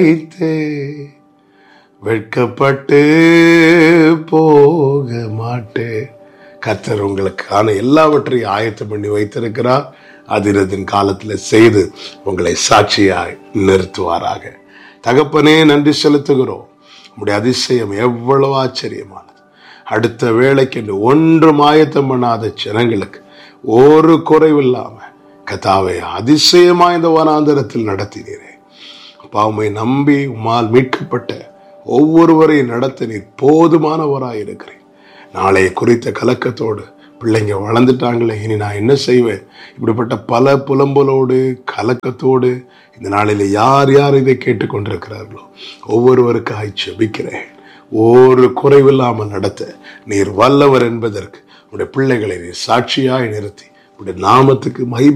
வைத்தே வெட்கப்பட்டு போக மாட்டேன் கர்த்தர் உங்களுக்கான எல்லாவற்றையும் ஆயத்தம் பண்ணி வைத்திருக்கிறார் அதிரத்தின் காலத்தில் செய்து உங்களை சாட்சியாய் நிறுத்துவாராக தகப்பனே நன்றி செலுத்துகிறோம் உங்களுடைய அதிசயம் எவ்வளவு ஆச்சரியமானது அடுத்த வேலைக்கு என்று ஒன்றும் ஆயத்தம் பண்ணாத ஜனங்களுக்கு ஒரு குறைவில்லாம கதாவை அதிசயமா இந்த வனாந்தரத்தில் நடத்தினீரே அப்பா உம்மை நம்பி உம்மால் மீட்கப்பட்ட ஒவ்வொருவரையும் நடத்த நீர் போதுமானவராய் இருக்கிறேன் நாளைய குறித்த கலக்கத்தோடு பிள்ளைங்க வளர்ந்துட்டாங்களே இனி நான் என்ன செய்வேன் இப்படிப்பட்ட பல புலம்பலோடு கலக்கத்தோடு இந்த நாளில் யார் யார் இதை கேட்டுக்கொண்டிருக்கிறார்களோ ஒவ்வொருவருக்காய் ஜெபிக்கிறேன் ஒரு குறைவில்லாமல் நடத்த நீர் வல்லவர் என்பதற்கு உடைய பிள்ளைகளை நீர் சாட்சியாய் நிறுத்தி உடைய நாமத்துக்கு மகிமை